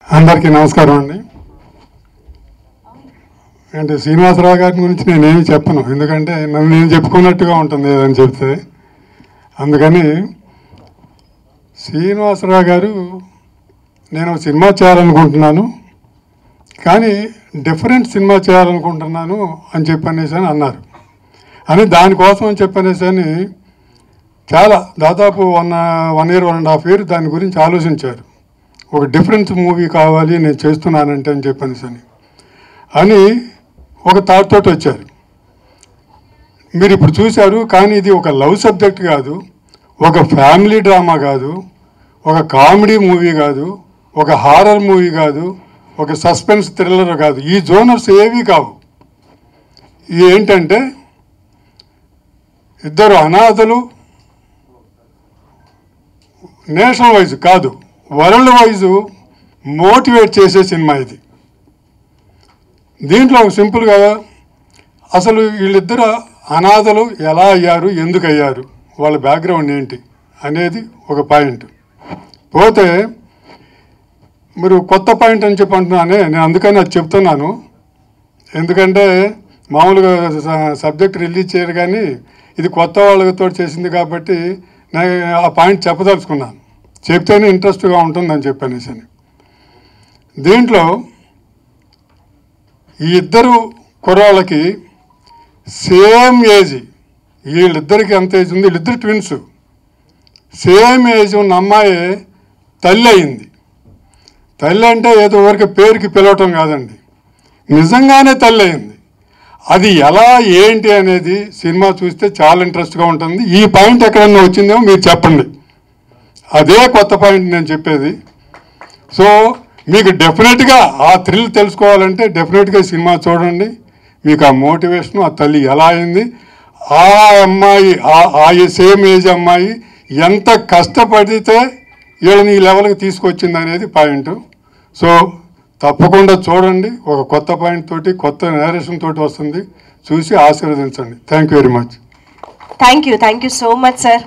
అందరికీ నమస్కారం అండి అంటే శ్రీనివాసరావు గారి గురించి నేనేమి చెప్పను ఎందుకంటే నన్ను నేను చెప్పుకున్నట్టుగా ఉంటుంది ఏదని చెప్తే అందుకని శ్రీనివాసరావు గారు నేను ఒక సినిమా చేయాలనుకుంటున్నాను కానీ డిఫరెంట్ సినిమా చేయాలనుకుంటున్నాను అని చెప్పనేసి అని అన్నారు అని దానికోసం అని చెప్పనేసి అని చాలా దాదాపు one one year one and half year దాని గురించి ఆలోచించారు ఒక డిఫరెన్స్ మూవీ కావాలి నేను చేస్తున్నానంటే అని చెప్పనేసి అని అని ఒక థాట్ తోటి వచ్చారు మీరు ఇప్పుడు చూశారు కానీ ఇది ఒక లవ్ సబ్జెక్ట్ కాదు ఒక ఫ్యామిలీ డ్రామా కాదు ఒక కామెడీ మూవీ కాదు ఒక హారర్ మూవీ కాదు ఒక సస్పెన్స్ థ్రిల్లర్ కాదు ఈ జోనర్స్ ఏవి కావు ఇవి ఏంటంటే ఇద్దరు అనాథలు నేషనల్ వైజ్ కాదు వరల్డ్ వైజ్ మోటివేట్ చేసే సినిమా ఇది దీంట్లో ఒక సింపుల్గా అసలు వీళ్ళిద్దరు అనాథలు ఎలా అయ్యారు ఎందుకు అయ్యారు వాళ్ళ బ్యాక్గ్రౌండ్ ఏంటి అనేది ఒక పాయింట్ పోతే మీరు కొత్త పాయింట్ అని చెప్పి అంటున్నానే నేను అందుకని అది చెప్తున్నాను ఎందుకంటే మామూలుగా సబ్జెక్ట్ రిలీజ్ చేయరు కానీ ఇది కొత్త వాళ్ళతో చేసింది కాబట్టి నేను ఆ పాయింట్ చెప్పదలుచుకున్నాను చెప్తేనే ఇంట్రెస్ట్గా ఉంటుందని చెప్పనేసి అని దీంట్లో ఈ ఇద్దరు కుర్రాళ్ళకి సేమ్ ఏజ్ వీళ్ళిద్దరికి ఎంత ఏజ్ ఉంది వీళ్ళిద్దరు ట్విన్స్ సేమ్ ఏజ్ ఉన్న అమ్మాయి తల్లి అయింది తల్లి అంటే ఏదో ఊరికి పేరుకి పిలవటం కాదండి నిజంగానే తల్లి అయింది అది ఎలా ఏంటి అనేది సినిమా చూస్తే చాలా ఇంట్రెస్ట్గా ఉంటుంది ఈ పాయింట్ ఎక్కడన్నా వచ్చిందేమో మీరు చెప్పండి అదే కొత్త పాయింట్ నేను చెప్పేది సో మీకు డెఫినెట్గా ఆ థ్రిల్ తెలుసుకోవాలంటే డెఫినెట్గా ఈ సినిమా చూడండి మీకు ఆ మోటివేషన్ ఆ తల్లి ఎలా అయింది ఆ అమ్మాయి ఆ- ఆ సేమ్ ఏజ్ అమ్మాయి ఎంత కష్టపడితే వీళ్ళని ఈ లెవెల్కి తీసుకొచ్చింది అనేది పాయింట్ సో తప్పకుండా చూడండి ఒక కొత్త పాయింట్ తోటి కొత్త నేరేషన్ తోటి వస్తుంది చూసి ఆశీర్వదించండి thank you very much thank you thank you so much sir